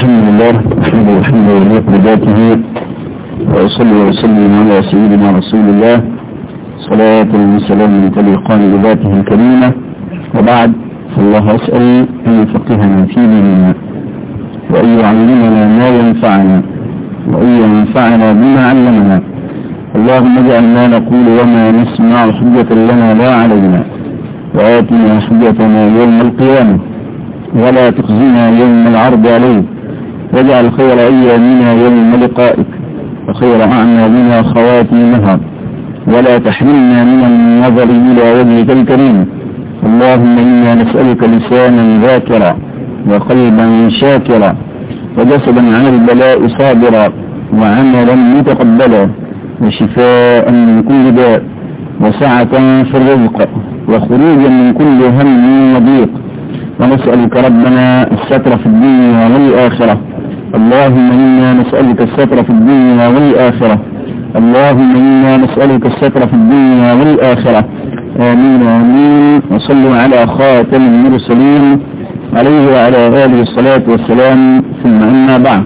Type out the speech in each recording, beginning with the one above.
الحمد لله نحمده الحمد لله بذاته وأصلي وأسلم على سيدنا رسول الله صلاة وسلام تليقان بذاته الكريمة وبعد فالله أسأل أن يفقهنا في ديننا وأن يعلمنا ما ينفعنا وأن ينفعنا بما علمنا اللهم اجعل ما نقول وما نسمع حجة لنا لا علينا وآتنا حجتنا يوم القيامة ولا تخزنا يوم العرض عليك واجعل خير أيامنا يوم لقائك وخير أعمالنا خواتيمها ولا تحرمنا من النظر إلى وجهك الكريم اللهم إنا نسألك لسانا ذاكرا وقلبا شاكرا وجسدا عن البلاء صابرا وعملا متقبلا وشفاء من كل داء وسعة في الرزق وخروجا من كل هم وضيق ونسألك ربنا الستر في الدنيا والآخرة اللهم إنا نسألك الستر في الدنيا والآخرة اللهم إنا نسألك الستر في الدنيا والآخرة آمين آمين وصلوا على خاتم المرسلين عليه وعلى آله الصلاة والسلام ثم أما بعد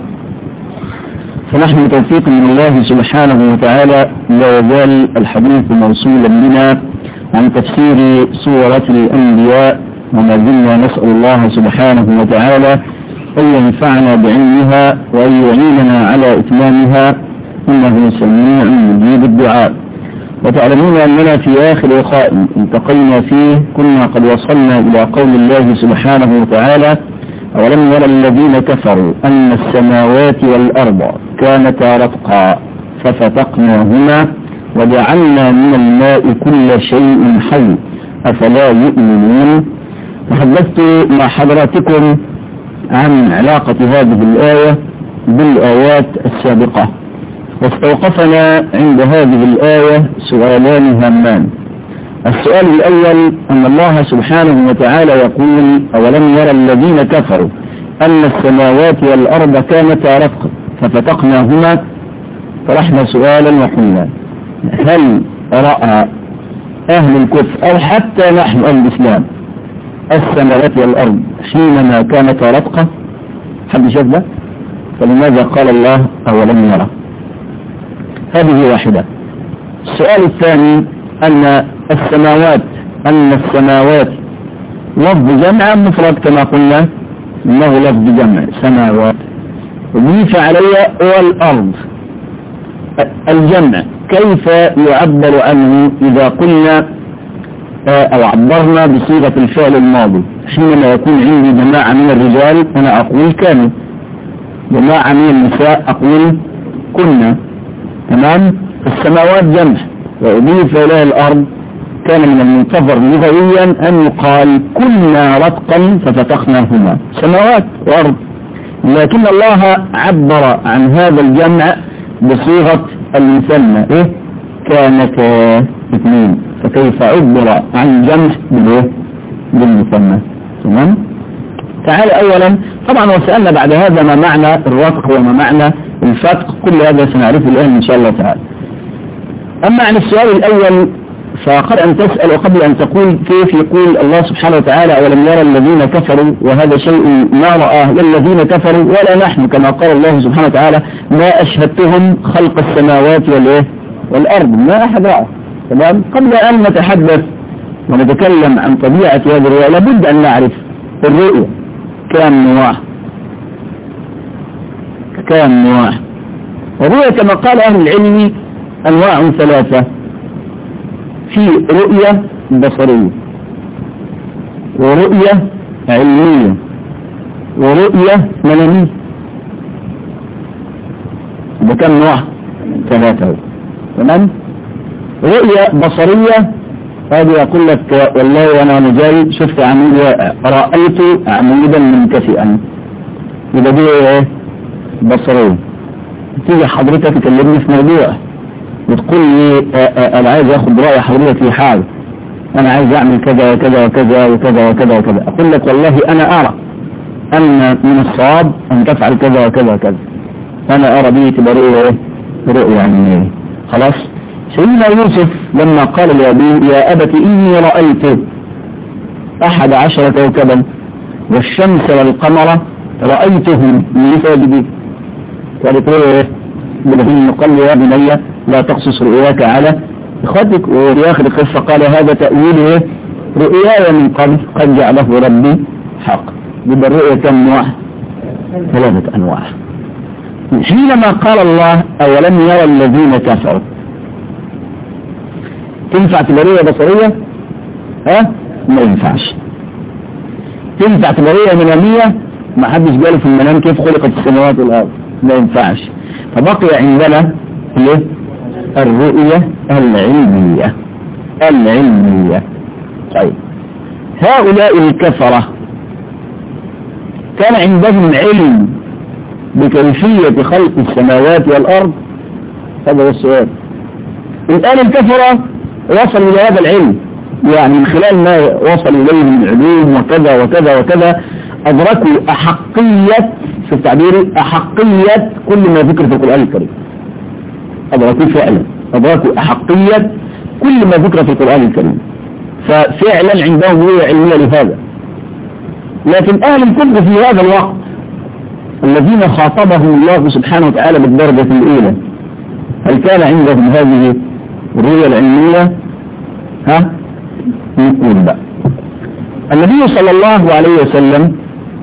فنحن بتوفيق من الله سبحانه وتعالى لا يزال الحديث موصولا بنا عن تفسير سورة الأنبياء وما زلنا نسأل الله سبحانه وتعالى أن ينفعنا بعلمها وأن يعيننا على إتمامها إنه سميع مجيب الدعاء وتعلمون أننا في آخر لقاء التقينا فيه كنا قد وصلنا إلى قول الله سبحانه وتعالى أولم يرى الذين كفروا أن السماوات والأرض كانتا رتقا ففتقناهما وجعلنا من الماء كل شيء حي أفلا يؤمنون تحدثت مع حضراتكم عن علاقة هذه الآية بالآيات السابقة واستوقفنا عند هذه الآية سؤالان هامان السؤال الأول أن الله سبحانه وتعالى يقول أولم يرى الذين كفروا أن السماوات والأرض كانتا رتقا ففتقناهما طرحنا سؤالا وقلنا هل رأى أهل الكفر أو حتى نحن أهل الإسلام السماوات والأرض حينما كانتا رتقا حد شاف ده فلماذا قال الله أولم يرى هذه واحدة السؤال الثاني أن السماوات أن السماوات لفظ جمع مفرد كما قلنا إنه لفظ جمع سماوات وضيف علي والأرض الجمع كيف يعبر عنه إذا قلنا أو عبرنا بصيغة الفعل الماضي حينما يكون عندي جماعة من الرجال أنا أقول كانوا جماعة من النساء أقول كنا تمام السماوات جمع وأضيف إليه الأرض كان من المنتظر لغويا أن يقال كنا رتقا ففتقناهما سماوات وأرض لكن الله عبر عن هذا الجمع بصيغة المثنى إيه كانت اثنين فكيف عبر عن الجمع بالايه بالمثنى تمام تعال اولا طبعا وسألنا بعد هذا ما معنى الرتق وما معنى الفتق كل هذا سنعرفه الآن إن شاء الله تعالى أما عن السؤال الأول فقد أن تسأل وقبل أن تقول كيف يقول الله سبحانه وتعالى أولم يرى الذين كفروا وهذا شيء ما رآه الذين كفروا ولا نحن كما قال الله سبحانه وتعالى ما أشهدتهم خلق السماوات والإيه والأرض ما أحد رأى تمام قبل أن نتحدث ونتكلم عن طبيعة هذه الرؤية لابد أن نعرف الرؤية كم نوع كم نوع الرؤية كما قال أهل العلم أنواع ثلاثة في رؤية بصرية ورؤية علمية ورؤية منامية بكم نوع ثلاثة تمام رؤية بصرية هذا يقول لك والله وانا مجاهد شفت عمود واقع رأيت عمودا منكفئا يبقى دي ايه بصرية تيجي حضرتك تكلمني في موضوع وتقول لي انا عايز اخد رأي حضرتك في حال انا عايز اعمل كذا وكذا وكذا وكذا وكذا وكذا اقول لك والله انا ارى ان من الصواب ان تفعل كذا وكذا وكذا انا ارى دي تبقى رؤية ايه رؤية يعني خلاص سيدنا يوسف لما قال لأبيه يا أبت إني رأيت أحد عشر كوكبا والشمس والقمر رأيتهم من ساجدين قالت له ايه بالذين قال يا بني لا تقصص رؤياك على اخوتك ولآخر القصة قال هذا تأويل ايه رؤياي من قبل قد جعله ربي حق يبقى الرؤيا كم نوع ثلاثة أنواع حينما قال الله أولم يرى الذين كفروا تنفع تبقى رؤيا بصرية ها ما ينفعش تنفع تبقى رؤيا منامية ما حدش قال في المنام كيف خلقت السماوات والأرض ما ينفعش فبقي عندنا ايه الرؤية العلمية العلمية طيب هؤلاء الكفرة كان عندهم علم بكيفية خلق السماوات والأرض هذا هو السؤال الآن الكفرة وصلوا إلى هذا العلم يعني من خلال ما وصل إليه من علوم وكذا وكذا وكذا أدركوا أحقية في التعبير أحقية كل ما ذكر في القرآن الكريم أدركوا فعلا أدركوا أحقية كل ما ذكر في القرآن الكريم ففعلا عندهم رؤية علمية لهذا لكن أهل الكفر في هذا الوقت الذين خاطبهم الله سبحانه وتعالى بالدرجة الأولى هل كان عندهم هذه الرؤية العلمية ها نقول بقى النبي صلى الله عليه وسلم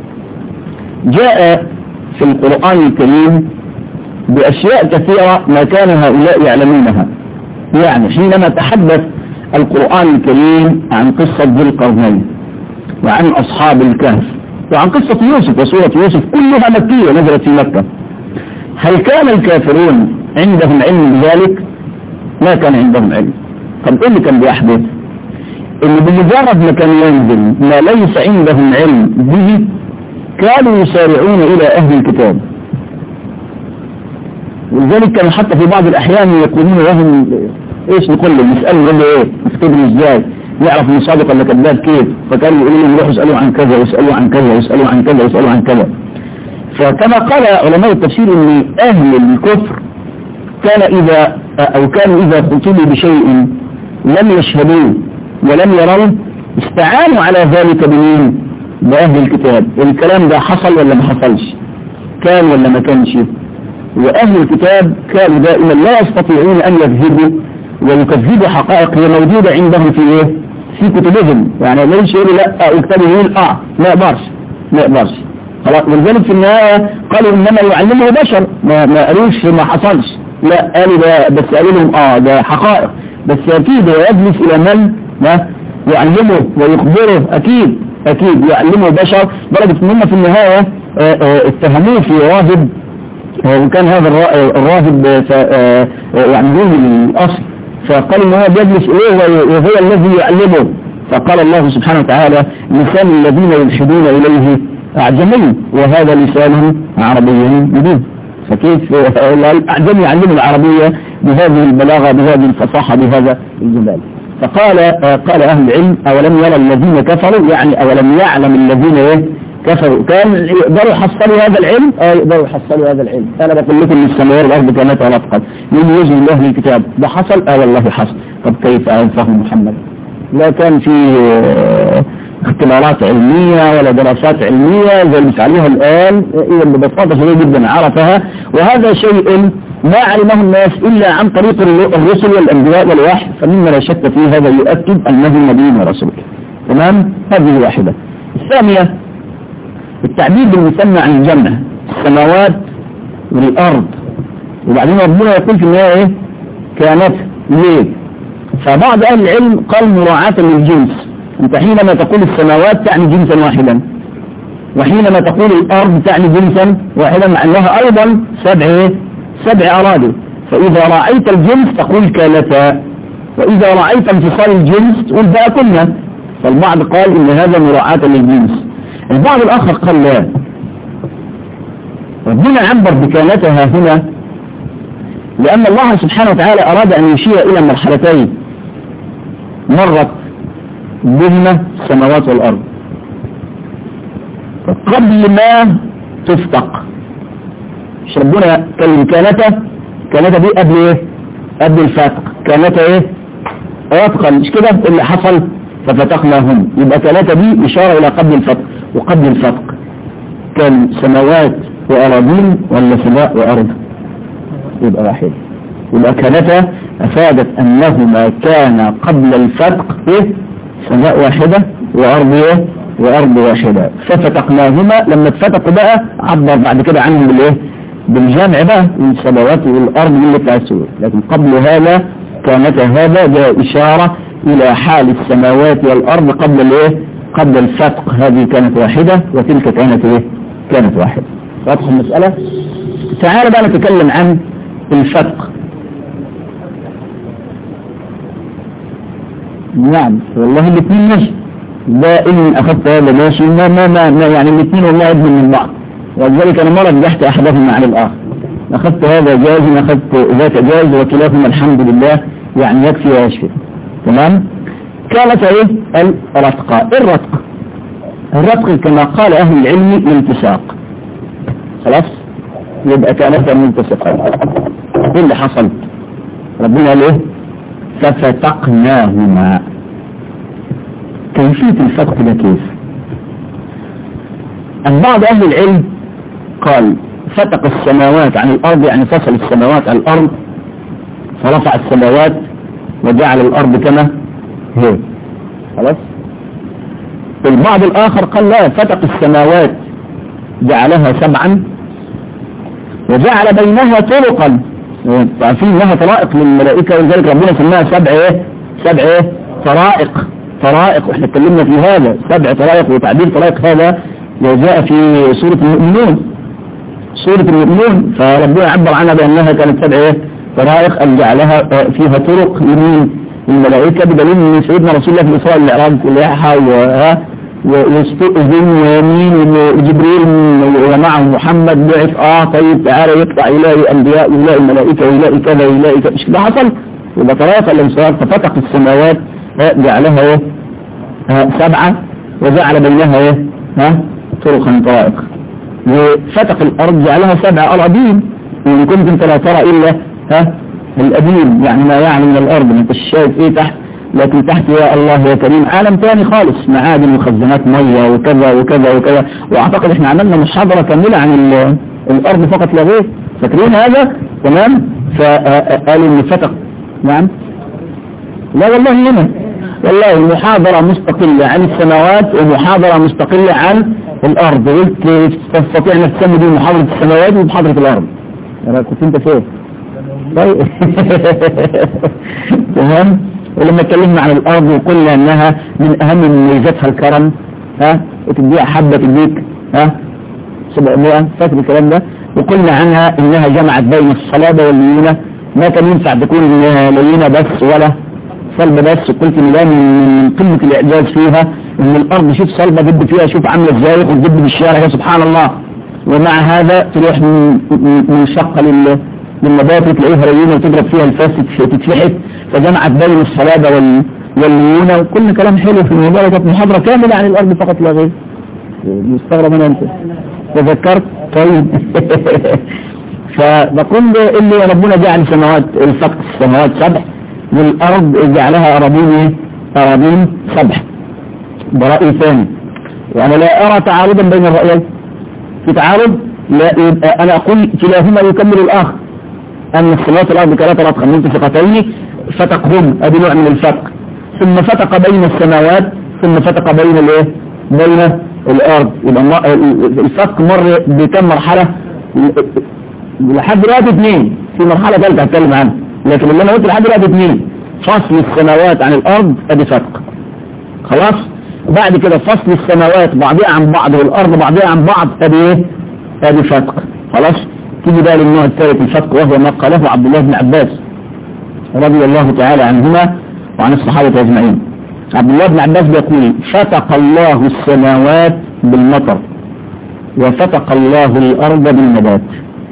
جاء في القرآن الكريم بأشياء كثيرة ما كان هؤلاء يعلمونها يعني حينما تحدث القرآن الكريم عن قصة ذي القرنين وعن أصحاب الكهف وعن قصة يوسف وسورة يوسف كلها مكية نزلت في مكة هل كان الكافرون عندهم علم بذلك ما كان عندهم علم طب ايه اللي كان بيحدث ان بمجرد ما كان ينزل ما ليس عندهم علم به كانوا يسارعون الى اهل الكتاب ولذلك كانوا حتى في بعض الاحيان يقولون لهم ايش نقول له نسأله نقول له ايه نختبره ازاي يعرف من صادق ولا كذاب كيف فكانوا يقولوا لهم روحوا اسألوا عن كذا واسألوا عن كذا واسألوا عن كذا واسألوا عن كذا فكما قال علماء التفسير ان اهل الكفر كان اذا او كانوا اذا خطبوا بشيء لم يشهدوه ولم يروا استعانوا على ذلك بمين بأهل الكتاب الكلام ده حصل ولا ما حصلش كان ولا ما كانش وأهل الكتاب كانوا دائما لا يستطيعون أن يذهبوا ويكذبوا حقائق هي موجودة عندهم في ايه في كتبهم يعني ما يجي يقولوا لا اكتبوا يقول اه ما يقدرش ما يقدرش خلاص ولذلك في النهاية قالوا انما يعلمه بشر ما, ما قالوش ما حصلش لا قالوا ده بس قالوا لهم اه ده حقائق بس اكيد هو يجلس الى من ما يعلمه ويخبره اكيد اكيد يعلمه بشر درجة ان هم في النهاية اتهموه في راهب وكان هذا الراهب يعني دون الاصل فقال ان هو بيجلس اليه وهو الذي يعلمه فقال الله سبحانه وتعالى لسان الذين يلحدون اليه اعجمي وهذا لسان عربي مبين فكيف الاعجمي يعلم العربية بهذه البلاغة بهذه الفصاحة بهذا الجمال فقال قال اهل العلم اولم يرى الذين كفروا يعني اولم يعلم الذين ايه كفروا كان يقدروا يحصلوا هذا العلم اه يقدروا يحصلوا هذا العلم انا بقول لكم ان السماوات والارض كانت رتقا من يجي الله الكتاب ده حصل اه والله حصل طب كيف فهم محمد لا كان في اختبارات علمية ولا دراسات علمية زي اللي عليها الآن إذا ببساطة شديدة جدا عرفها وهذا شيء ما علمه الناس إلا عن طريق الرسل والأنبياء والوحي فمما لا شك فيه هذا يؤكد أنه نبي ورسول تمام هذه واحدة الثانية التعبير بالمسمى عن الجنة السماوات والأرض وبعدين ربنا يقول في النهاية ايه كانت ليه فبعض أهل العلم قال مراعاة للجنس انت حينما تقول السماوات تعني جنسا واحدا وحينما تقول الأرض تعني جنسا واحدا مع أنها أيضا سبع ايه سبع أراضي فإذا رأيت الجنس تقول كانتا وإذا رأيت انفصال الجنس تقول بقى كنا فالبعض قال إن هذا مراعاة للجنس البعض الآخر قال لا ربنا عبر بكانتها هنا لأن الله سبحانه وتعالى أراد أن يشير إلى مرحلتين مرت بهما السماوات والأرض قبل ما تفتق مش ربنا كلم كانتا كانتا دي قبل ايه قبل الفتق كانتا ايه وفقا مش كده اللي حصل ففتقناهم يبقى كانتا دي إشارة إلى قبل الفتق وقبل الفتق كان سماوات وأراضين ولا سماء وأرض يبقى واحد يبقى كانتا أفادت أنهما كان قبل الفتق إيه سماء واحدة وأرض إيه وأرض واحدة ففتقناهما لما اتفتقوا بقى عبر بعد كده عنهم بالإيه بالجمع بقى السماوات والأرض اللي تأسوا لكن قبل هذا كانت هذا جاء إشارة إلى حال السماوات والأرض قبل الإيه قبل الفتق هذه كانت واحدة وتلك كانت إيه كانت واحدة واضح المسألة تعال بقى نتكلم عن الفتق نعم والله الاثنين ماشي ده إن أخذت هذا ماشي ما ما ما, ما يعني الاثنين والله ابن من بعض ولذلك أنا مرة نجحت أحدهما عن الآخر أخذت هذا جاز أخذت ذاك جاز وكلاهما الحمد لله يعني يكفي ويشفي تمام كانت ايه الرتقة الرتق الرتق كما قال أهل العلم الالتصاق خلاص يبقى كانت ملتصقة ايه اللي حصل ربنا قال ايه ففتقناهما كيفية الفتق ده كيف أن بعض أهل العلم قال فتق السماوات عن الأرض يعني فصل السماوات عن الأرض فرفع السماوات وجعل الأرض كما هي خلاص البعض الآخر قال لا فتق السماوات جعلها سبعا وجعل بينها طرقا عارفين انها طرائق للملائكة ولذلك ربنا سماها سبع ايه سبع ايه طرائق طرائق واحنا اتكلمنا في هذا سبع طرائق وتعبير طرائق هذا جاء في سورة المؤمنون سورة المؤمنون فربنا عبر عنها بأنها كانت سبع ايه طرائق أن جعلها فيها طرق يمين الملائكة بدليل ان سيدنا رسول الله في الإسراء والمعراج لحى ويستؤذن ويمين وجبريل ومعه محمد بعث اه طيب تعالى يقطع يلاقي انبياء ويلاقي الملائكة ويلاقي كذا ويلاقي كذا مش كده حصل يبقى طرائق الانصار ففتح السماوات جعلها ايه سبعة وجعل بينها ايه ها طرقا طرائق وفتق الارض جعلها سبع اراضين وان كنتم فلا ترى الا ها الأديم يعني ما يعني من الأرض ما انت شايف ايه تحت لكن تحت يا الله يا كريم عالم تاني خالص معادن وخزانات مية وكذا وكذا وكذا واعتقد احنا عملنا محاضرة كاملة عن الأرض فقط لا غير فاكرين هذا تمام فقالوا ان فتق نعم لا والله هنا والله محاضرة مستقلة عن السماوات ومحاضرة مستقلة عن الأرض قلت تستطيع انك تسمي دي محاضرة السماوات ومحاضرة الأرض أنا كنت انت فين طيب تمام ولما اتكلمنا عن الارض وقلنا انها من اهم مميزاتها الكرم ها وتديها حبة تديك ها 700 فاكر الكلام ده وقلنا عنها انها جمعت بين الصلابة والليونة ما كان ينفع تكون ليونة بس ولا صلبة بس قلت ان ده من قمة الاعجاز فيها ان الارض شوف صلبة جد فيها شوف عاملة ازاي وتجد بالشارع يا سبحان الله ومع هذا تروح من شقة لله للنبات تلاقيها ليونة وتضرب فيها الفاس تتفحت فجمعت بين الصلابة وال... والليونة وكل كلام حلو في الموضوع كانت محاضرة كاملة عن الأرض فقط لا غير مستغرب انا انت تذكرت طيب فبقول اللي ربنا جعل سماوات السقف السماوات سبع والأرض جعلها أراضين أراضين سبع برأي ثاني وأنا لا أرى تعارضا بين الرأيين في تعارض لا يبقى أنا أقول كلاهما يكمل الآخر أن الصلاة الأرض كانت رتقا منتفقتين فتقهم أدي نوع من الفتق ثم فتق بين السماوات ثم فتق بين الايه بين الأرض يبقى الفتق مر بكم مرحلة لحد دلوقتي اثنين في مرحلة ثالثة هتكلم عنها لكن اللي انا قلت لحد دلوقتي اثنين فصل السماوات عن الأرض ادي فتق خلاص بعد كده فصل السماوات بعضها عن بعض والأرض بعضها عن بعض ادي ايه ادي فتق خلاص تيجي بقى للنوع الثالث الفتق وهو ما قاله عبد الله بن عباس رضي الله تعالى عنهما وعن الصحابة أجمعين عبد الله بن عباس بيقول فتق الله السماوات بالمطر وفتق الله الأرض بالنبات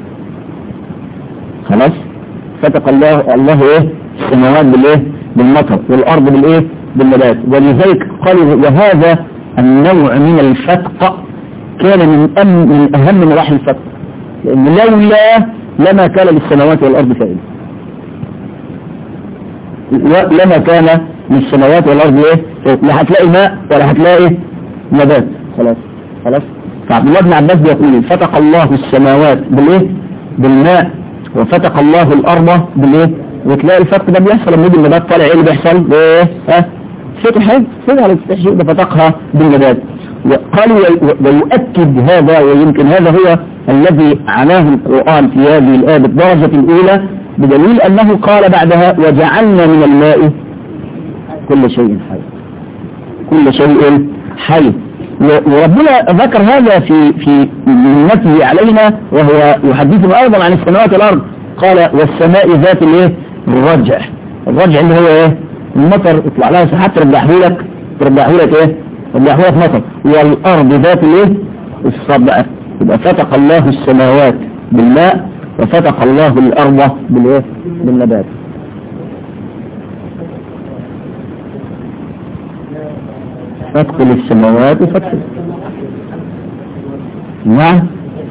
خلاص فتق الله الله ايه السماوات بالايه بالمطر والأرض بالايه بالنبات ولذلك قالوا وهذا النوع من الفتق كان من أم من أهم مراحل الفتق لأن لولا لما كان للسماوات والأرض فائدة لما كان للسماوات والأرض ايه لا هتلاقي ماء ولا هتلاقي نبات خلاص خلاص فعبد الله بن عباس بيقول فتق الله السماوات بالايه بالماء وفتق الله الارض بالايه وتلاقي الفتق ده بيحصل لما يجي النبات طالع ايه اللي بيحصل بايه ها فتح فتح على التشيء ده فتقها بالنبات قالوا ويؤكد هذا ويمكن هذا هو الذي عناه القرآن في هذه الآية بالدرجة الأولى بدليل أنه قال بعدها وجعلنا من الماء كل شيء حي كل شيء حي وربنا ذكر هذا في في منته علينا وهو يحدثنا أيضا عن السماوات والأرض قال والسماء ذات الايه الرجع الرجع اللي هو ايه المطر يطلع لها سحاب ترجعه لك ترجعه لك ايه ترجعه لك مطر والأرض ذات الايه الصبع يبقى فتق الله السماوات بالماء وفتق الله الأرض بالايه بالنبات فتق السماوات وفتق نعم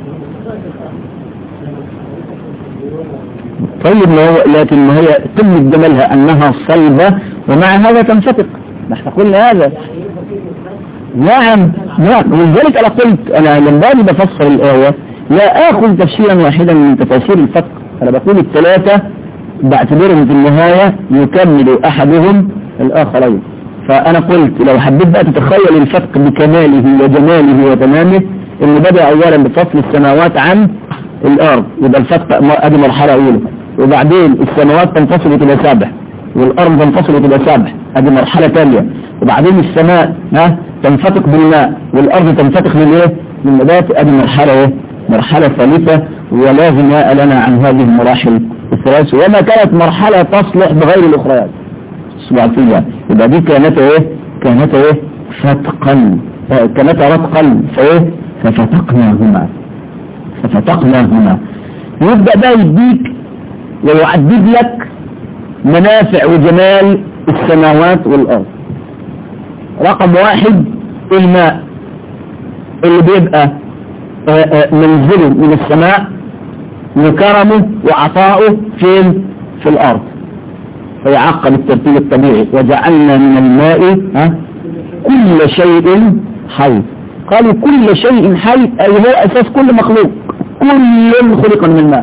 طيب ما هو لكن ما هي قمة جمالها أنها صلبة ومع هذا تنفتق ما احنا قلنا هذا نعم نعم ولذلك أنا قلت أنا لما باجي بفسر الآية لا آخذ تفسيرا واحدا من تفاسير الفتق أنا بقول الثلاثة باعتبارهم في النهاية يكمل أحدهم الآخرين فأنا قلت لو حبيت بقى تتخيل الفتق بكماله وجماله وتمامه إن بدأ أولا بفصل السماوات عن الأرض يبقى الفتق أدي مرحلة أولى وبعدين السماوات تنفصل إلى سبع والأرض تنفصل إلى سبع هذه مرحلة ثانية وبعدين السماء ها تنفتق بالماء والأرض تنفتق بالإيه؟ بالنبات هذه مرحلة إيه؟ مرحلة ثالثة ولا غناء لنا عن هذه المراحل الثلاث وما كانت مرحلة تصلح بغير الأخريات سبعتية يبقى دي كانت إيه؟ كانت إيه؟ فتقا كانت رتقا فإيه؟ ففتقناهما ففتقناهما يبدأ بقى يديك ويعدد لك منافع وجمال السماوات والأرض رقم واحد الماء اللي بيبقى منزله من السماء وكرمه وعطاؤه فين في الأرض فيعقب الترتيب الطبيعي وجعلنا من الماء ها كل شيء حي قالوا كل شيء حي أي هو أساس كل مخلوق كل خلق من الماء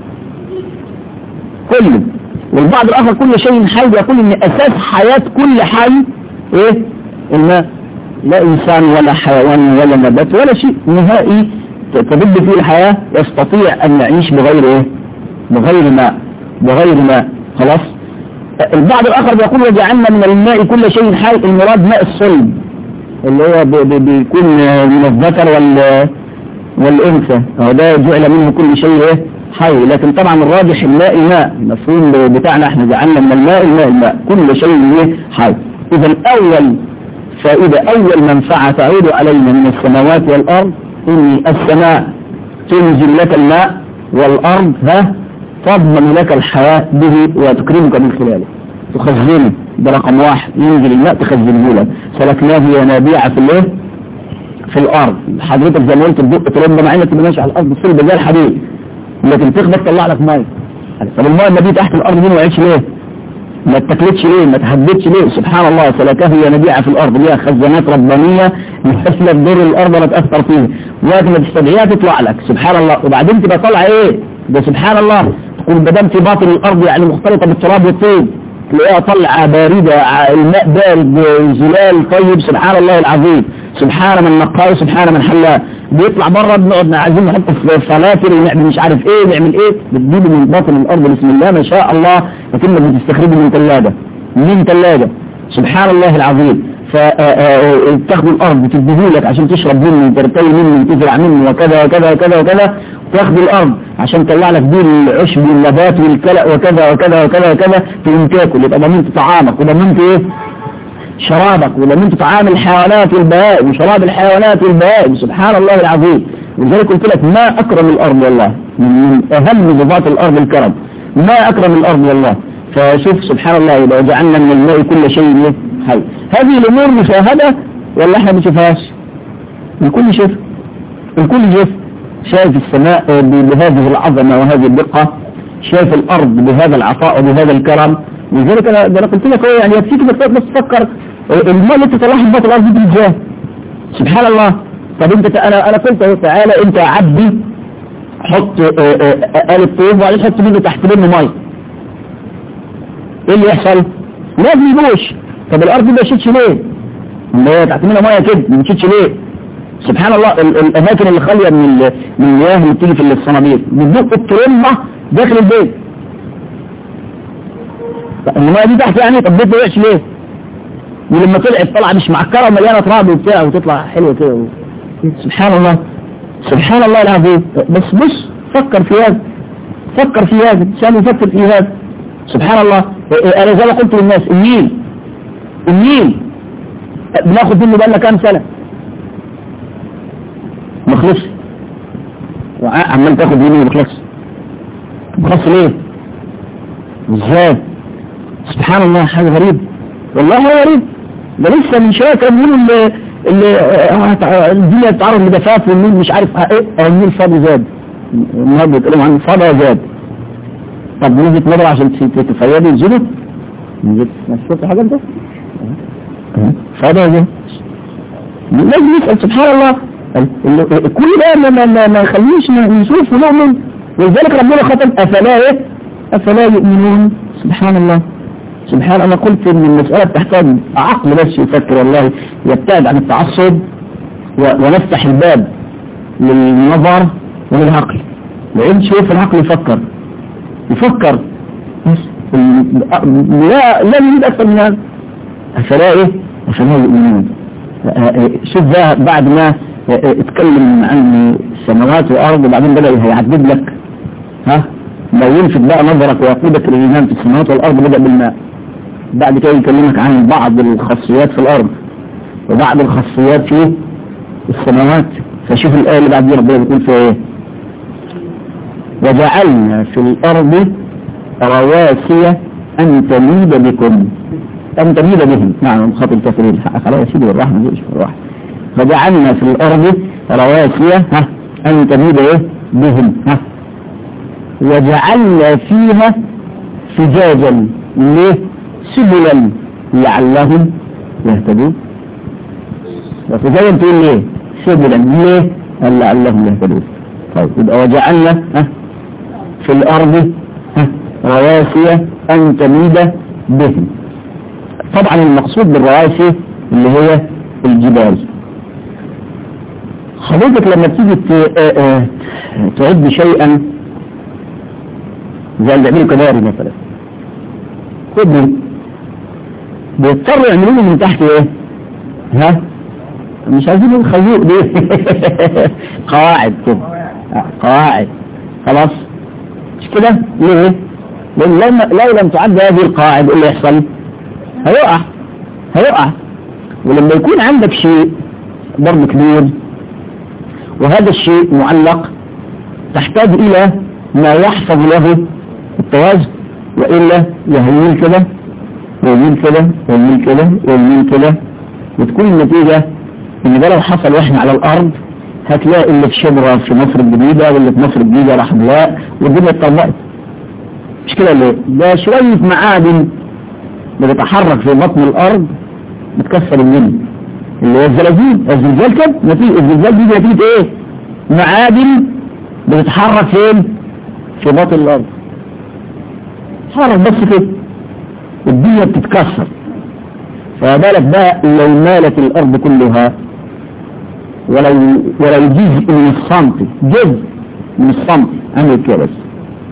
كل والبعض الآخر كل شيء حي يقول ان أساس حياة كل حي إيه الماء لا إنسان ولا حيوان ولا نبات ولا شيء نهائي تدب فيه الحياة يستطيع أن يعيش بغير إيه بغير ماء بغير ماء خلاص البعض الآخر بيقول وجعلنا من الماء كل شيء حي المراد ماء الصلب اللي هو بيكون من الذكر وال والأنثى هو ده جعل منه كل شيء إيه حي لكن طبعا الراجح الماء الماء المفهوم بتاعنا احنا جعلنا من الماء الماء الماء كل شيء إيه حي إذا أول فإذا أول منفعة تعود علينا من السماوات والأرض إن السماء تنزل لك الماء والأرض ها تضمن لك الحياة به وتكرمك من خلاله تخزنه ده رقم واحد ينزل الماء تخزنه لك سلكناه ينابيع في الايه في الارض حضرتك زي ما قلت البق ترد مع انك تبقى ماشي على الارض تصير زي الحديد لكن تخبط تطلع لك ميه طب الميه اللي دي تحت الارض دي ما وقعتش ليه ما اتكلتش ليه ما تهددش ليه سبحان الله سلكه ينابيع في الارض ليها خزانات ربانيه محتفله بدور الارض ولا تاثر فيها وقت ما تستدعيها تطلع لك سبحان الله وبعدين تبقى طالعه ايه ده سبحان الله تقول بدام في باطن الارض يعني مختلطه بالتراب والطين تلاقيها طلعه بارده الماء بارد زلال طيب سبحان الله العظيم سبحان من نقاه سبحان من حلاه بيطلع بره بنقعد عايزين نحطه في فلاتر ونعمل مش عارف ايه نعمل ايه بتجيبه من باطن الارض بسم الله ما شاء الله لكنك بتستخرجه من ثلاجه من ثلاجه سبحان الله العظيم فتاخدوا الارض تديه لك عشان تشرب منه ترتوي منه تزرع منه وكذا وكذا وكذا وكذا تاخد الارض عشان تطلع لك دي العشب والنبات والكلأ وكذا وكذا وكذا وكذا تقوم تاكل يبقى ضمنت طعامك وضمنت ايه شرابك وضمنت طعام الحيوانات والبهائم وشراب الحيوانات والبهائم سبحان الله العظيم ولذلك قلت لك ما اكرم الارض والله من اهم صفات الارض الكرم ما اكرم الارض والله فشوف سبحان الله يبقى جعلنا من الماء كل شيء حي هذه الامور مشاهده ولا احنا ما بنشوفهاش الكل شايف الكل شايف شايف السماء بهذه العظمة وهذه الدقة شايف الأرض بهذا العطاء وبهذا الكرم لذلك أنا أنا قلت لك هو يعني يكفيك انك بس تفكر الماء اللي انت طلعها من بطن الأرض دي ازاي سبحان الله طب انت انا انا قلت اهو تعالى انت يا عبدي حط آلة طيب وبعدين حط منه تحت منه ميه ايه اللي يحصل؟ لازم يبوش طب الارض دي ما مشيتش ليه؟ اللي هي تحت منها ميه كده ما مشيتش ليه؟ سبحان الله ال- الاماكن اللي خاليه من ال- من المياه اللي بتيجي في الصنابير بتدق الترمه داخل البيت طب الميه دي تحت يعني طب البيت ما وقعش ليه؟ ولما طلعت طلعه مش معكره ومليانه تراب وبتاع وتطلع حلوه كده و... سبحان الله سبحان الله العظيم بس بص فكر في هذا فكر في هذا الانسان يفكر في هذا سبحان الله انا زي ما قلت للناس النيل النيل بناخد منه بقالنا كام سنه ما خلصش عمال تاخد منه ما خلصش خلص ليه ازاي سبحان الله حاجه غريبه والله هو غريب ده لسه من شويه كانوا بيقولوا اللي اللي آه، الدنيا بتتعرض لجفاف والنيل مش عارف ايه آه، النيل فاضي زاد النهارده بيتكلموا عن فاضي زاد طب نزلت مره عشان تتفيدوا ينزلوا نزلت شفت حاجه انت؟ فاضي زاد لازم نسال سبحان الله ال- ال- كل ده ما ما ما ما يخليش نشوف ونؤمن ولذلك ربنا ختم افلا ايه؟ افلا يؤمنون سبحان الله سبحان أنا قلت إن المسألة تحتاج عقل بس يفكر والله يبتعد عن التعصب و- ونفتح الباب للنظر وللعقل لأن شوف العقل يفكر يفكر بس ال- لا لا نريد أكثر من هذا أفلا إيه؟ أفلا يؤمنون آه، آه، شوف ده بعد ما آه، آه، اتكلم عن السماوات والأرض وبعدين بدأ هيعدد لك ها لو يلفت بقى نظرك ويقودك الإيمان في السماوات والأرض بدأ بالماء بعد كده يكلمك عن بعض الخاصيات في الأرض وبعض الخاصيات في السماوات فشوف الآية اللي بعد دي ربنا بيقول فيها إيه وجعلنا في الأرض رواسي أن تميد بكم أن تميد بهم نعم خاطر الكافرين خلاص يا سيدي بالرحمة دي مش بالرحمة فجعلنا في الأرض رواسي ها أن تميد إيه بهم ها وجعلنا فيها فجاجا ليه سبلا لعلهم يهتدون وفجاجا تقول ليه سبلا ليه قال لعلهم يهتدون طيب يبقى وجعلنا ها في الأرض ها رواسي أن تميد بهم طبعا المقصود بالرواسي اللي هي الجبال حضرتك لما تيجي ت- آه، آه، تعد شيئا زي اللي بيعملوا كباري مثلا خدهم بيضطروا يعملوا من تحت ايه ها مش عايزين نقول خازوق دي قواعد كده آه، قواعد خلاص مش كده ليه لان لما لو لم تعد هذه القواعد ايه اللي يحصل هيقع هيقع ولما يكون عندك شيء ضرب كبير وهذا الشيء معلق تحتاج الى ما يحفظ له التوازن وإلا يهيل كده ويميل كده ويميل كده ويميل كده وتكون النتيجة ان ده لو حصل واحنا على الارض هتلاقي اللي في شبرا في مصر الجديدة واللي في مصر الجديدة راح بلاء والدنيا اتطبقت مش كده ليه؟ ده شوية معادن بتتحرك في بطن الارض بتكسر الدنيا اللي هو الزلازل الزلزال كده نتيجة الزلزال دي نتيجة ايه؟ معادن بتتحرك فين؟ في باطن الارض تتحرك بس كده الدنيا بتتكسر فما بالك بقى لو مالت الارض كلها ولو ولو جزء من السنتي جزء من السنتي عمل كده بس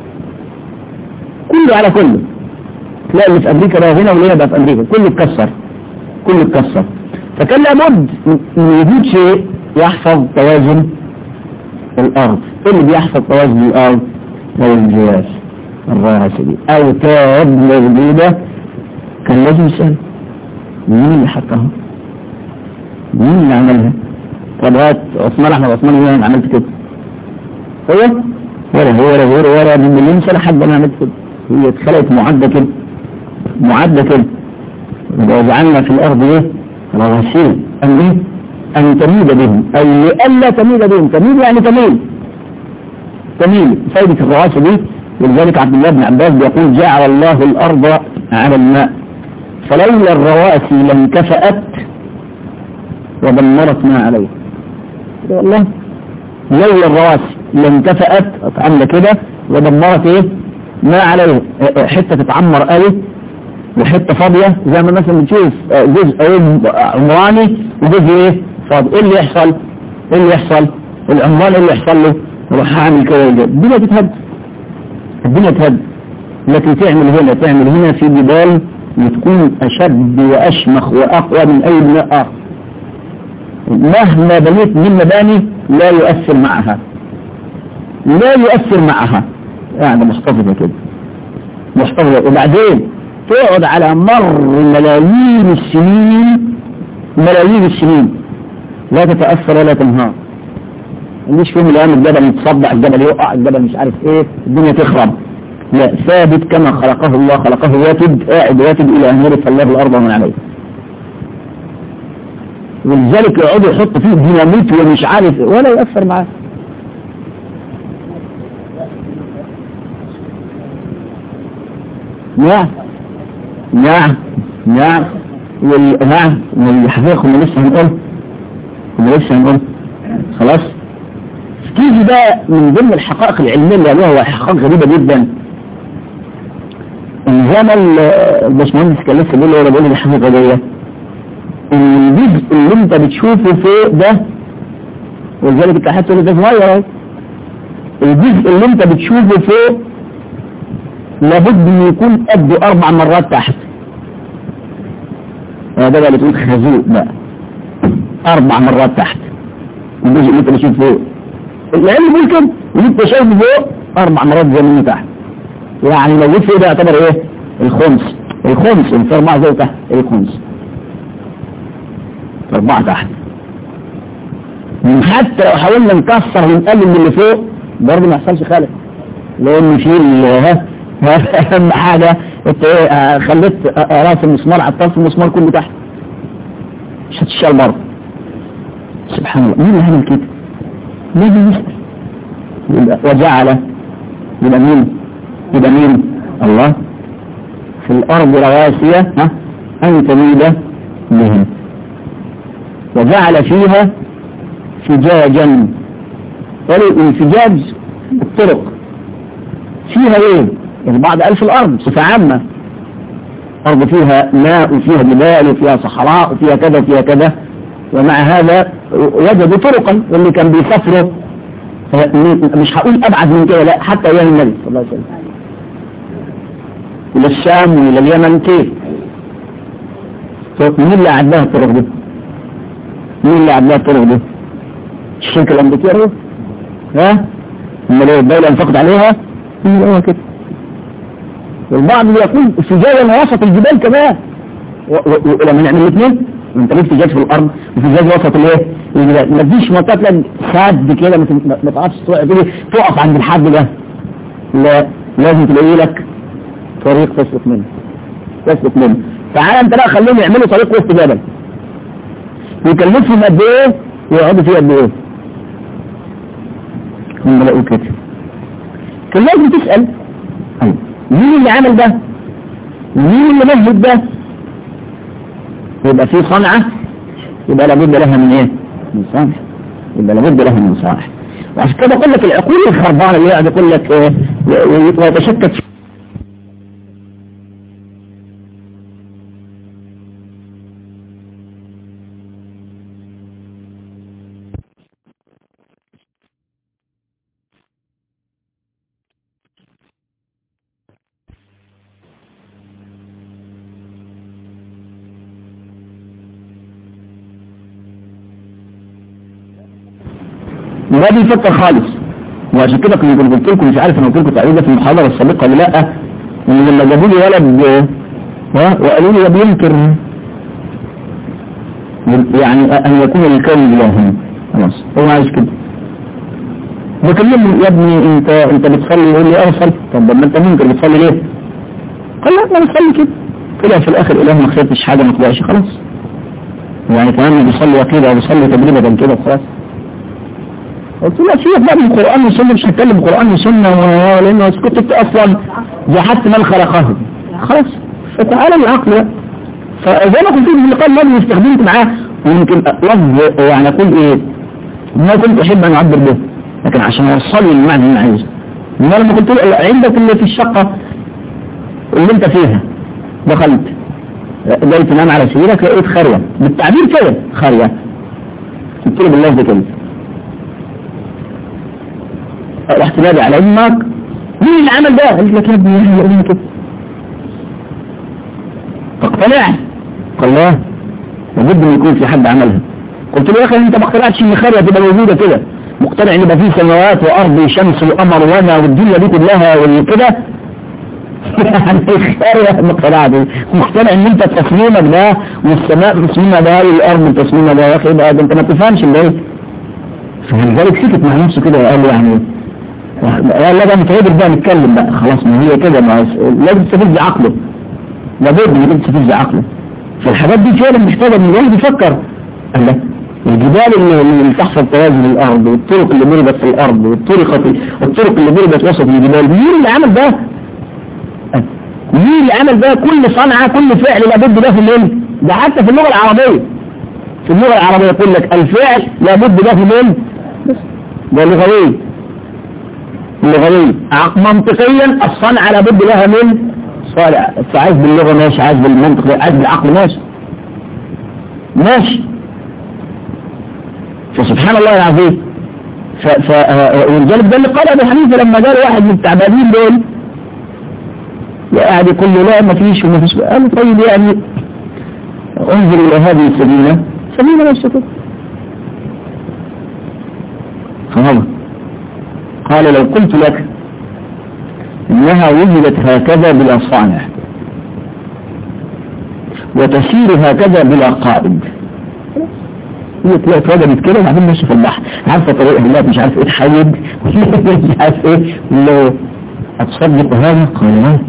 كله على كله تلاقي اللي في امريكا بقى هنا واللي هنا بقى في امريكا كله اتكسر كله اتكسر فكان لابد من وجود شيء يحفظ توازن الارض ايه اللي بيحفظ توازن الارض هو الجواز الراسي دي او تاب موجودة كان لازم يسأل مين اللي حطها مين اللي عملها طب هات عثمان احمد عثمان هو انا عملت كده هو ولا هو ولا غيره ولا من مليون سنة حد انا عملت كده هي اتخلقت معدة كده معدة كده وجعلنا في الارض ايه رواسي ان ايه ان تميد بهم اي لئلا تميد بهم تميد يعني تميل تميل فايدة الرواسي دي ولذلك عبد الله بن عباس بيقول جعل الله الارض على الماء فلولا الرواسي لانكفأت ودمرت ما عليه والله لولا الرواسي لانكفأت عامله كده ودمرت ايه ما عليه حته تتعمر قوي وحته فاضيه زي ما مثلا بنشوف جزء ايه عمراني وجزء ايه فاضي ايه اللي يحصل ايه اللي يحصل العمران ايه اللي يحصل له يروح عامل كده الدنيا تتهد الدنيا تتهد لكن تعمل هنا تعمل هنا في جبال وتكون اشد واشمخ واقوى من اي بناء اخر مهما بنيت من مباني لا يؤثر معها لا يؤثر معها يعني محتفظة كده محتفظة وبعدين تقعد على مر ملايين السنين ملايين السنين لا تتأثر ولا تنهار مش فيهم الأيام الجبل يتصدع الجبل يقع الجبل مش عارف ايه الدنيا تخرب لا ثابت كما خلقه الله خلقه واتد قاعد واتد إلى أن يرث الله الأرض ومن عليه ولذلك يقعدوا يحطوا فيه ديناميت ومش عارف ولا يأثر معاه نعم نعم نعم وال... نعم والحقيقة كنا لسه هنقول كنا لسه هنقول خلاص تيجي بقى من ضمن الحقائق العلمية اللي قالوها وهي حقائق غريبة جدا ان زي ما الباشمهندس كان لسه بيقول ولا بيقول لي الحقيقة دي ان الجزء اللي انت بتشوفه فوق ده ولذلك انت حتى ده صغير اهو الجزء اللي انت بتشوفه فوق لابد ان يكون قد اربع مرات تحت هذا بقى اللي تقول خازوق بقى اربع مرات تحت الجزء اللي انت بتشوفه فوق العلم بيقول كده اللي انت شايفه فوق اربع مرات زي ما تحت يعني لو جيت فوق ده يعتبر ايه الخمس الخمس انت اربعه زي تحت الخمس اربعه تحت حتى لو حاولنا نكسر ونقلل من اللي فوق برضه ما يحصلش خلل لان في ها اهم حاجة انت ايه خليت راس المسمار على الطرف المسمار كله تحت مش هتشتغل برضه سبحان الله مين اللي عمل كده لازم يسأل وجعل يبقى مين يبقى مين الله في الارض رواسي ها ان تميد بهم وجعل فيها فجاجا والانفجاج الطرق فيها ايه البعض قال في الارض صفة عامة ارض فيها ماء وفيها جبال وفيها صحراء وفيها كذا وفيها كذا ومع هذا وجدوا طرقا واللي كان بيسافروا مش هقول ابعد من كده لا حتى ايام النبي صلى الله عليه وسلم الى الشام والى اليمن كيف مين اللي عداها الطرق دي مين اللي عداها الطرق دي الشركة الامريكية هو ها امال ايه الدولة انفقت عليها مين اللي هو كده والبعض يقول سجايا وسط الجبال كمان ولما نعمل الاثنين انت ليه سجاد في الارض وسجاد وسط الايه الجبال ما تجيش منطقه تلاقي سد كده ما تعرفش تقف عند الحد ده لا لازم تلاقي لك طريق تسلك منه تسلك منه تعالى انت بقى خليهم يعملوا طريق وسط جبل يكلفهم قد ايه ويقعدوا فيه قد ايه هم لقوا كده كان لازم تسأل أيوة. مين اللي عمل ده مين اللي مهد ده يبقى في صنعة يبقى لابد لها من ايه من صنع يبقى لابد لها من صنع وعشان كده اقول لك العقول الخربانة اللي يقعد يقول لك ايه ويتشكك ما بيفكر خالص وعشان كده كنت قلت لكم مش عارف انا قلت لكم تقريبا في المحاضره السابقه ولا لا ان لما جابوا لي ولد وقالوا لي بينكر يعني ان يكون الكون الهي خلاص هو عايز كده بكلمه يا ابني انت انت بتصلي يقول لي اه صلي طب ما انت منكر بتصلي ليه؟ قال لا انا بصلي كده طلع في الاخر اله ما خدتش حاجه ما طلعش خلاص يعني كمان بيصلي كده بيصلي تجربه كده خلاص قلت له سيبك بقى من القرآن والسنة مش هتكلم القرآن والسنة لأنه كنت أصلا جحدت من خلقه خلاص فتعالى العقل بقى فزي ما قلت في اللقاء الماضي استخدمت معاه ويمكن لفظ يعني أقول إيه ما كنت أحب أن أعبر به لكن عشان أوصل المعنى اللي أنا عايزه إنما لما قلت له عندك اللي في الشقة اللي أنت فيها دخلت جاي تنام على سريرك لقيت خرية بالتعبير كده خرية قلت له بالله ده كده رحت نادي على امك مين اللي عمل ده؟ قالت لك يا ابني يا ابني كده فاقتنع قال لا لابد ان يكون في حد عملها قلت له يا اخي انت ما اقتنعتش ان خاريه تبقى موجوده كده مقتنع ان يبقى في سماوات وارض وشمس وقمر وما والدنيا دي كلها وكده يعني خاريه ما اقتنعتش مقتنع ان انت تصميمك ده والسماء تصميمها ده والارض تصميمها ده يا اخي ده انت ما تفهمش ده فلذلك سكت مع نفسه كده وقال لي يعني لا لا بقى متعبر بقى نتكلم بقى خلاص ما هي كده ما لازم تستفز عقله لابد ان تستفز عقله فالحاجات دي فعلا محتاجه ان الواحد يفكر الله الجبال اللي, اللي تحصل توازن الارض والطرق اللي مربت في الارض والطرق الطرق اللي مربت وسط الجبال مين اللي عمل ده؟ مين اللي عمل ده كل صنعه كل فعل لابد له من ده حتى في اللغه العربيه في اللغه العربيه يقول لك الفعل لابد له من ده لغوي لغوي منطقيا الصنعة لابد لها من صالح فعايز باللغة ماشي عايز بالمنطق عايز بالعقل ماشي ماشي فسبحان الله العظيم ف... ف... ولذلك ده اللي قال ابو حنيفه لما جاء واحد من التعبانين دول قاعد يقول له لا ما فيش وما فيش قال طيب يعني انظر الى هذه السفينه سفينه نفسها كده فهذا قال لو قلت لك انها وجدت هكذا بلا صانع وتسير هكذا بلا قائد هي تلاقي اتوجدت كده وبعدين ماشي في البحر عارفه طريقها لا مش عارف ايه تحيد مش عارف ايه لو اتصدق هذا قال لا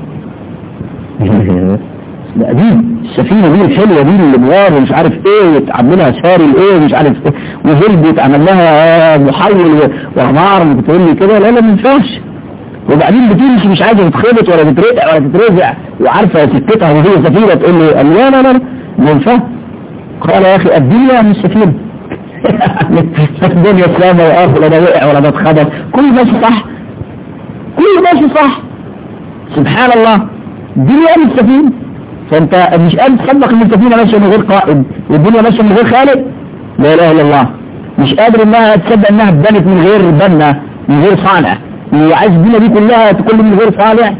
لا دي السفينة دي الحلوة دي اللي بوار ومش عارف ايه ويتعمل لها ساري ايه ومش عارف ايه وهرب يتعمل لها محول وعمار بتقول لي كده لا لا ما ينفعش وبعدين بتمشي مش عايزه تتخبط ولا تترقع ولا تترزع وعارفه سكتها وهي سفينه تقول لي لا لا لا ما ينفعش قال يا اخي الدنيا من السفينه الدنيا سلامه واخر ولا وقع ولا بتخبط كل ماشي صح كل ماشي صح سبحان الله الدنيا من السفينه فانت مش قادر تصدق ان السفينه ماشيه من غير قائد والدنيا ماشيه من غير خالق لا اله الا الله مش قادر انها تصدق انها اتبنت من غير بنا من غير صانع وعايز الدنيا دي كلها تكون من غير صانع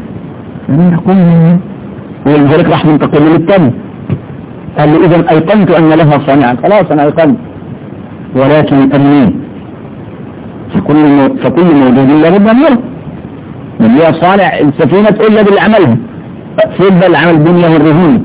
ولذلك راح منتقل للتاني قال له اذا ايقنت ان لها صانعا خلاص انا ايقنت ولكن امين فكل فكل موجود لابد ان يرى من هي صانع السفينه تقول له باللي عملها فين بقى اللي عمل الدنيا والرهون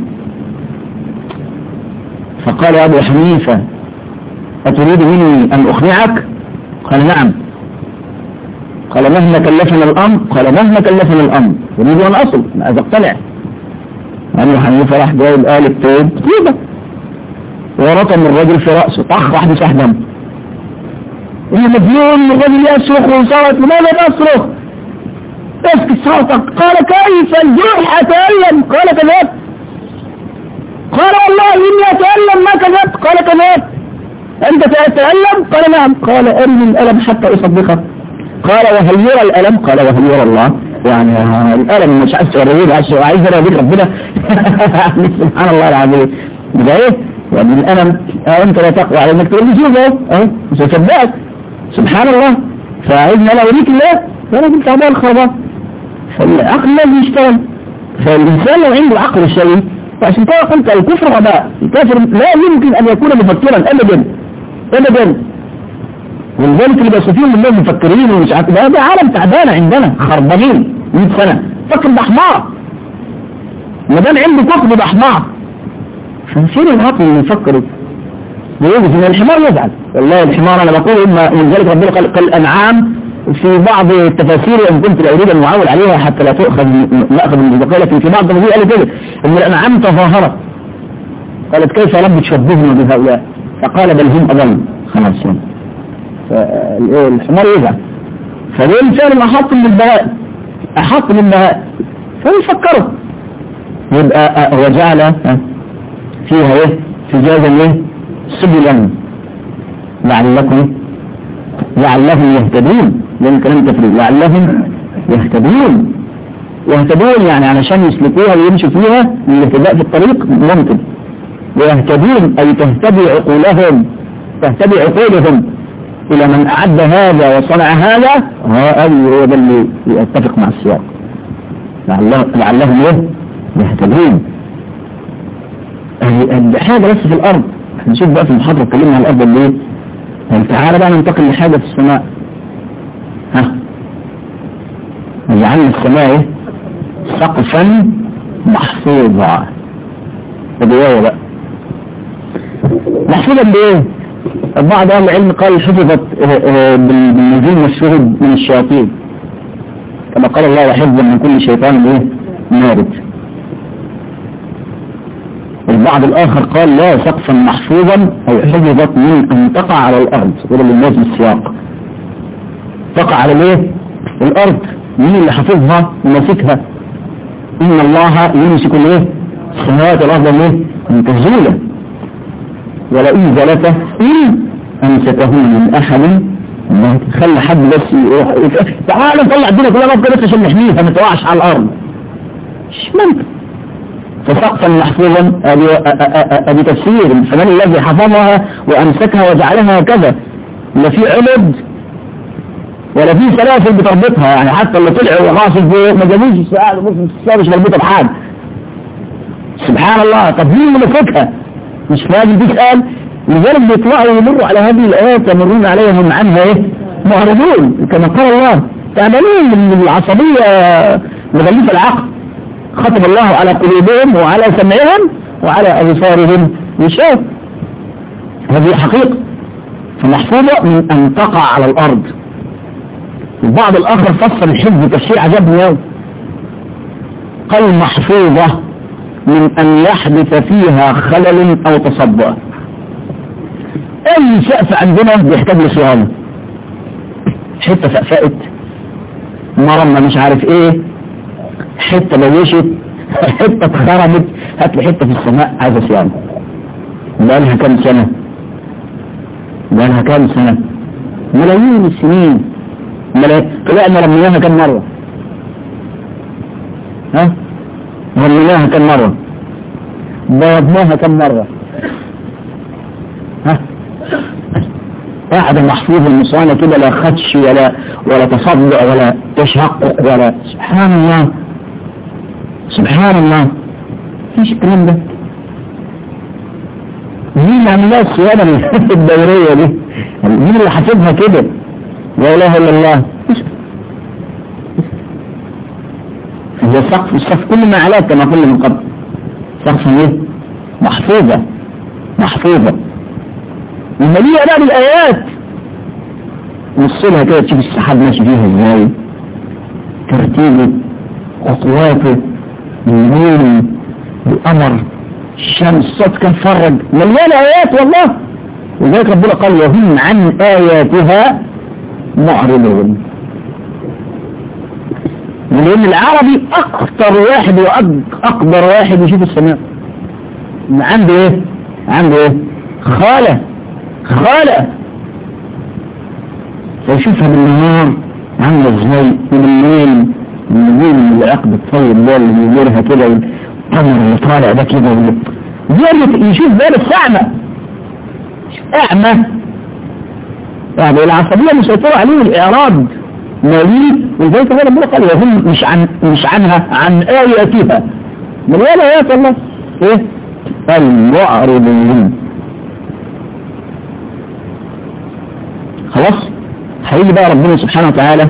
فقال ابو حنيفه اتريد مني ان اقنعك قال نعم قال مهما كلفنا الامر قال مهما كلفنا الامر اريد ان اصل عايز اقتنع ابو حنيفه راح جايب آلة طيب طيبه ورطم الرجل في راسه طخ واحد يسح دم إيه مجنون الرجل يصرخ وصارت لماذا تصرخ اسكت صوتك قال كيف الجرح اتألم قال كذبت قال والله اني اتألم ما كذبت قال كذبت انت تتألم قال نعم قال ارني الالم حتى اصدقك قال وهل يرى الالم قال وهل يرى الله يعني الالم مش عايز توريه عايز عايز اوريك ربنا سبحان الله العظيم ده ايه يعني الالم انت لا تقوى على انك تقول لي شوف اهو اهو مش هصدقك سبحان الله فعايزني انا اوريك الله يا راجل تعبان خربان فالعقل لازم يشتغل فالإنسان لو عنده عقل شيء فعشان كده قلت الكفر غباء الكافر لا يمكن أن يكون مفكرا أبدا أبدا ولذلك اللي بيصفين من الناس مفكرين ومش عارف ده ده عالم تعبان عندنا خربانين 100 سنة فكر ده حمار ما دام عنده كفر ده حمار فنسير العقل اللي يفكر ويجب ان الحمار يزعل والله الحمار انا بقول إما من ذلك ربنا قال الانعام في بعض التفاسير ان كنت لا اريد ان اعول عليها حتى لا تؤخذ ماخذ من لكن في بعض التفاسير قال كده ان الانعام تظاهرت قالت كيف رب تشبهنا بهؤلاء فقال بل هم اضل خلاص الحمار يزعل فدول فعلا احط من البهائم احط من البهائم فيفكروا يبقى وجعل فيها ايه فجازا ايه سبلا لعلكم لعلهم يهتدون لأن كلام تفريق لعلهم يهتدون يهتدون يعني علشان يسلكوها ويمشوا فيها الاهتداء في الطريق ممكن ويهتدون أي تهتدي عقولهم تهتدي عقولهم إلى من أعد هذا وصنع هذا هذا هو ده اللي يتفق مع السياق لعله لعلهم ايه يهتدون حاجة بس في الأرض نشوف بقى في المحاضرة اتكلمنا عن الأرض اللي ايه طيب تعالى بقى ننتقل لحاجة في السماء ها وجعلنا السماء ايه سقفا محفوظا بداية بقى محفوظا بايه بعض اهل العلم قال حفظت بالنزول والشهود من الشياطين كما قال الله وحفظا من كل شيطان ايه مارد البعض الاخر قال لا سقفا محفوظا او حفظت من ان تقع على الارض وده اللي لازم السياق تقع على الايه الارض مين اللي حافظها وماسكها ان الله يمسك الايه السماوات والارض ايه ان تزولا ولئن زلت ان امسكهن من احد ما تخلي حد بس يروح تعال نطلع الدنيا كلها ربنا بس عشان نحميها ما تقعش على الارض مش ممكن فسقفا محفوظا ادي تفسير فمن الذي حفظها وامسكها وجعلها هكذا لا في عمد ولا في سلاسل بتربطها يعني حتى اللي طلع وغاصب فوق ما جابوش السؤال بص السؤال مش مربوطه بحاجه سبحان الله طب مين اللي ماسكها مش لازم تسال لذلك بيطلعوا يمروا على هذه الايات يمرون عليها هم عنها ايه معرضون كما قال الله تعبانين من العصبيه مغلفه العقل ختم الله على قلوبهم وعلى سمعهم وعلى ابصارهم يشاف هذه حقيقه فمحفوظه من ان تقع على الارض البعض الآخر فسر الحفظ تفسير عجبني قوي قال محفوظة من أن يحدث فيها خلل أو تصدع أي سقف عندنا بيحتاج لصيانة حتة فقفقت مرمى مش عارف ايه حتة بوشت حتة اتخرمت هات لي حتة في السماء عايزة صيانة بقالها كام سنة بقالها كام سنة ملايين السنين طلعنا رميناها كم مرة ها رميناها كم مرة بيضناها كم مرة ها قاعدة محفوظة المصانة كده لا خدش ولا ولا تصدع ولا تشقق ولا سبحان الله سبحان الله ايش الكلام ده مين اللي عملها الصيانة الدورية دي مين اللي حاسبها كده لا اله الا الله هو سقف السقف كل ما علاه كما قلنا من قبل سقف ايه محفوظة محفوظة ومليئة بقى بالآيات نصلها كده تشوف السحاب ماشي فيها ازاي ترتيبه خطواته النجوم القمر الشمس الصوت كان فرج مليانة آيات والله وذلك ربنا قال وهم عن آياتها معرضون لأن العربي أكثر واحد وأقدر واحد يشوف السماء عنده إيه؟ عنده إيه؟ خالة خالة فيشوفها بالنهار عاملة إزاي وبالليل النجوم اللي العقد الطيب ده اللي بيديرها كده والقمر اللي طالع ده كده زي يشوف بال السعمة أعمى يعني العصبية مسيطرة عليه الإعراض مالي ولذلك هو ربنا قال وهم مش عن مش عنها عن آياتها مليانة آيات الله إيه المعرضين خلاص هيجي بقى ربنا سبحانه وتعالى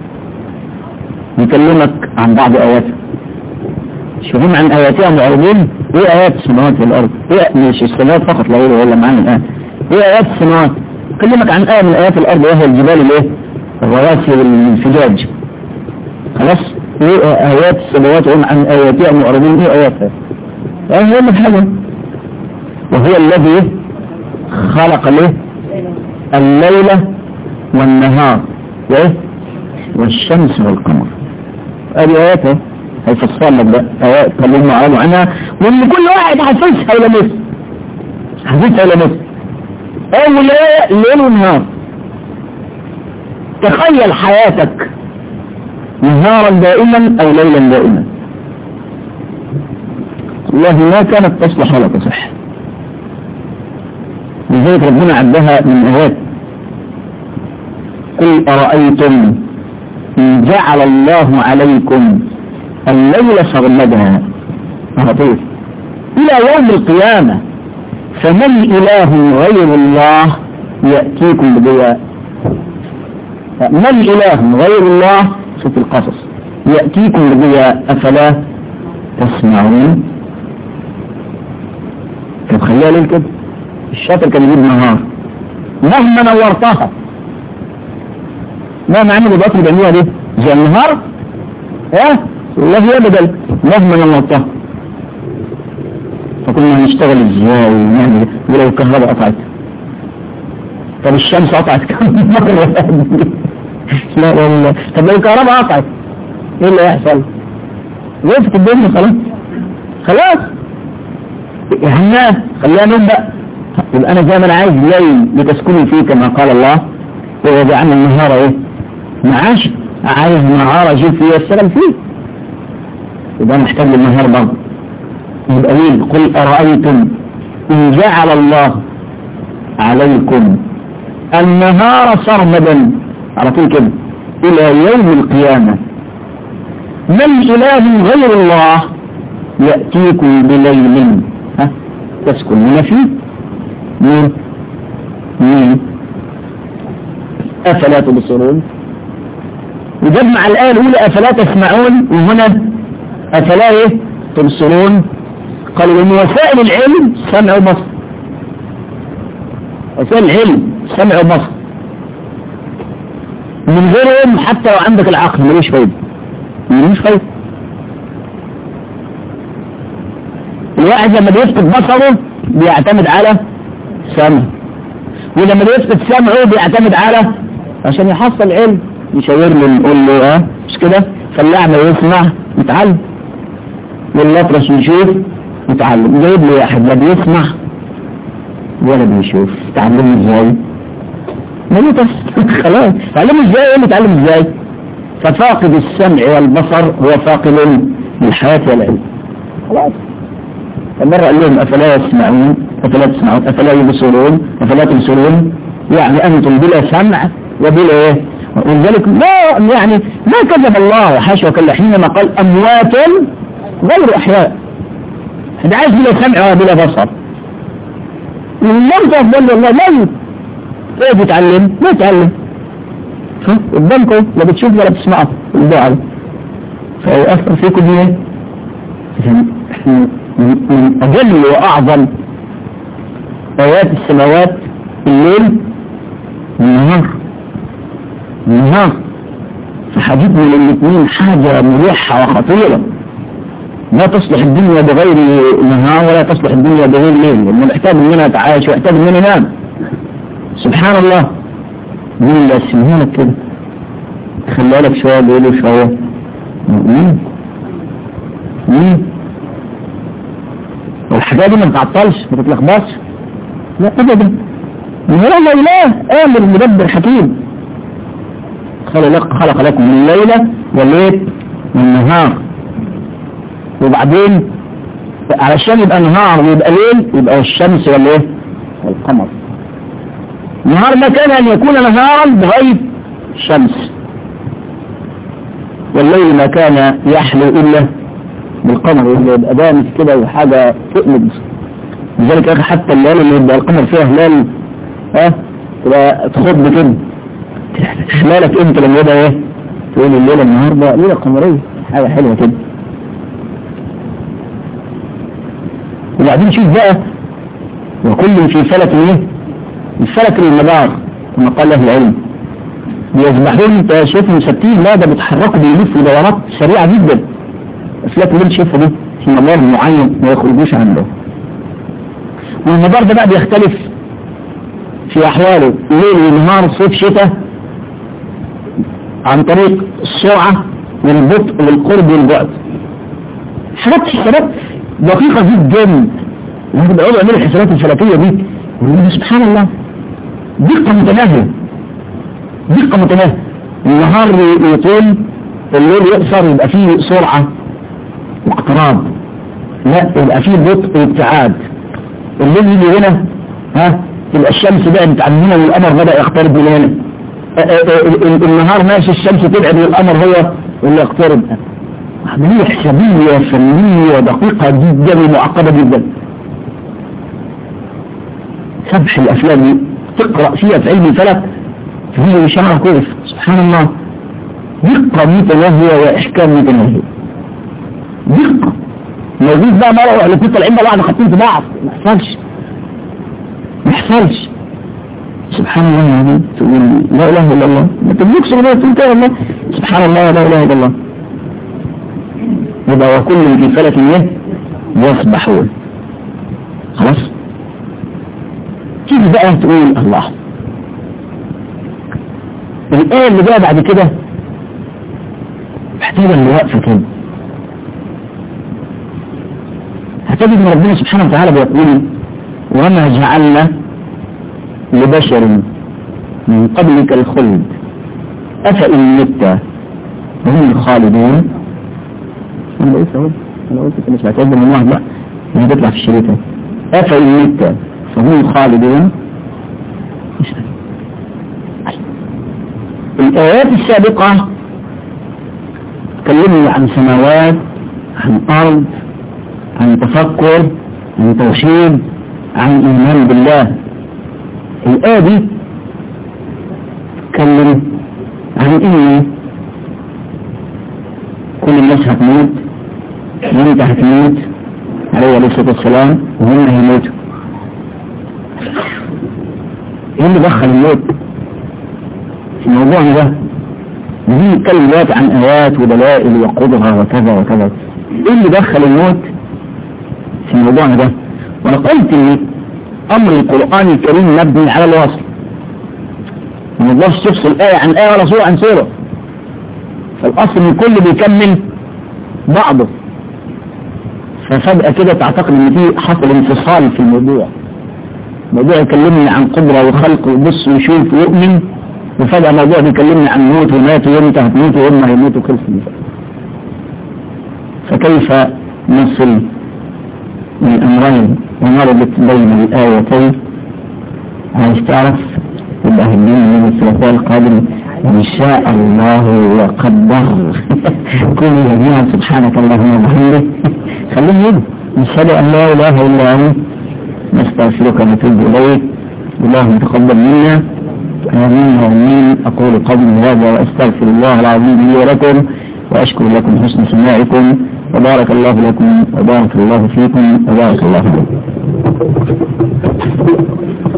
يكلمك عن بعض آياته شوفون عن آياتها معرضين ايه آيات السماوات والأرض ايه مش السماوات فقط لا ولا معانا الآن ايه آيات السماوات يكلمك عن آية من آيات الأرض وهي الجبال الايه الرواسي والانفجاج خلاص ايه آيات السماوات وهم عن آياتها معرضين ايه آياتها يعني هو من حاجة وهو الذي خلق له الليلة والنهار وايه والشمس والقمر ادي آياتها هيفصل لك بقى آيات كلمنا عرضوا عنها وان كل واحد حاسسها ولا مثل حاسسها ولا مثل اول ايه ليل ونهار تخيل حياتك نهارا دائما او ليلا دائما والله ما كانت تصلح ولا تصح لذلك ربنا عدها من آيات قل أرأيتم إن جعل الله عليكم الليل سرمدا لطيف إلى يوم القيامة فمن إله غير الله يأتيكم بضياء من إله غير الله شوف القصص يأتيكم بضياء أفلا تسمعون طب خليها ليه كده الشاطر كان يجيب نهار مهما نورتها مهما عملوا دلوقتي بيعملوها دي زي النهار اه والله ابدا مهما نورتها فكنا هنشتغل ازاي ونعمل ولو الكهرباء قطعت طب الشمس قطعت كم مرة لا والله طب لو الكهرباء قطعت ايه اللي هيحصل؟ وقفت الدنيا خلاص خلاص يهمناه خليها نوم بقى يبقى انا زي ما انا عايز ليل لتسكني فيه كما قال الله وجعلنا النهار ايه معاش عايز نهار اجيب فيه والسلام فيه يبقى انا محتاج للنهار برضه يبقى ليل قل ارايتم ان جعل الله عليكم النهار سرمدا على طول كده الى يوم القيامه من اله غير الله ياتيكم بليل ها تسكنون فيه مين مين أفلا تبصرون وجمع الآية الأولى أفلا تسمعون وهنا أفلا إيه تبصرون قالوا إن وسائل العلم سمع وبصر وسائل العلم سمع وبصر من غيرهم حتى لو عندك العقل ملوش فايدة ملوش فايدة الواحد لما بيفقد بصره بيعتمد على سمع ولما بيفقد سمعه بيعتمد على عشان يحصل علم يشاور له نقول له اه مش كده فالأعمى يسمع يتعلم والأطرش يشوف يتعلم جايب له واحد لا بيسمع ولا بيشوف تعلمه ازاي ملوتس خلاص تعلمه ازاي ايه اللي تعلم ازاي ففاقد السمع والبصر هو فاقد الحياة والعلم خلاص فمرة قال لهم أفلا يسمعون أفلا تسمعون أفلا يبصرون أفلا تبصرون يعني أنتم بلا سمع وبلا إيه ولذلك ما يعني ما كذب الله حاشا وكلا حينما قال أموات غير أحياء ده عايز بلا سمع وبلا بصر والمرضى أفضل والله ميت ايه بيتعلم ما يتعلم قدامكم لا بتشوف ولا بتسمعوا الدعاء فيأثر فيكم ايه من أجل وأعظم آيات السماوات الليل والنهار النهار فحديثنا للاثنين حاجة مريحة وخطيرة لا تصلح الدنيا بغير نهار ولا تصلح الدنيا بغير ليل لأنه محتاج مننا تعايش ويحتاج مننا نام سبحان الله مين اللي قسمها لك كده خليها لك شوية بيقولوا شوية مين مين والحاجات دي ما بتعطلش ما تتلخبطش لا ابدا من هو الله اله امر مدبر حكيم خلق خلق لكم الليلة والليل والنهار وبعدين علشان يبقى نهار ويبقى ليل يبقى الشمس والايه والقمر نهار ما كان ان يكون نهارا بغير الشمس والليل ما كان يحلو الا بالقمر اللي يبقى دامس كده وحاجة تؤمد لذلك يا حتى الليالي اللي يبقى القمر فيها هلال ها تبقى تخض كده هلالك امتى لما يبقى ايه تقول الليلة النهاردة ليلة قمرية حاجة حلوة كده وبعدين شوف بقى وكل في فلك ايه الفلك المدار كما قال له العلم بيسبحون انت شايفهم ثابتين لا ده بيتحركوا بيلفوا دورات سريعة جدا الافلاك اللي انت شايفها دي في مدار معين ما يخرجوش عنه والمدار ده بقى بيختلف في احواله ليل ونهار صيف شتاء عن طريق السرعة والبطء والقرب والبعد حاجات حسابات دقيقة جدا وهم بيقعدوا يعملوا الحسابات الفلكية دي سبحان الله دقة متناهية دقة متناهية النهار يطول الليل يقصر يبقى فيه سرعة واقتراب لا يبقى فيه بطء وابتعاد الليل يجي هنا ها تبقى الشمس بعدت عن هنا والقمر بدأ يقترب من هنا النهار ماشي الشمس تبعد من القمر هو اللي يقترب عملية حسابية فنية دقيقة جدا ومعقدة جدا سبح الأفلام دي تقرأ فيها في علم الفلك فيه شعر كيف سبحان الله دقة متناهية وإحكام متناهية دقة موجود بقى مرة اللي بتطلع عند بعض خطين في بعض ما يحصلش ما يحصلش سبحان الله العظيم تقول لا اله الا الله ما تملكش ولا تقول كده الله سبحان الله لا اله الا الله يبقى وكل في فلك ايه يسبحون خلاص تيجي بقى تقول الله الآية اللي جايه بعد كده محتاجة اللي واقفة كده هتجد ان ربنا سبحانه وتعالى بيقول وما جعلنا لبشر من قبلك الخلد أفإن مت وهم الخالدون أنا بقيت أقول أنا قلت كده مش هتقدم من واحد بقى مش بيطلع في الشريط أفإن مت فهم الخالدون الآيات السابقة تكلمني عن سماوات عن أرض عن تفكر عن توحيد عن إيمان بالله الآية دي تتكلم عن إن كل الناس هتموت وانت هتموت عليه عليه الصلاة والسلام وهم هيموتوا ايه اللي دخل الموت في موضوعنا ده دي نتكلم دلوقتي عن آيات ودلائل وقدرة وكذا وكذا ايه اللي دخل الموت في موضوعنا ده وانا قلت ان امر القرآن الكريم مبني على الوصل ما نقدرش تفصل آية عن آية ولا سورة عن سورة فالأصل ان الكل بيكمل بعضه ففجأة كده تعتقد ان في حصل انفصال في الموضوع موضوع يكلمني عن قدرة وخلق وبص ويشوف ويؤمن وفجأة موضوع بيكلمني عن موت ومات وانت هتموت وهم هيموتوا خلص فكيف نصل من أمرين ونربط بين الآيتين عايز تعرف يبقى هدينا من الثلاثاء القادم إن شاء الله وقدر كل جميعا سبحانك اللهم وبحمدك خليه يدي نشهد أن لا إله إلا أنت نستغفرك ونتوب إليك اللهم تقبل منا آمين وآمين أقول قولي هذا وأستغفر الله العظيم لي ولكم وأشكر لكم حسن سماعكم وبارك الله لكم وبارك الله فيكم وبارك الله فيكم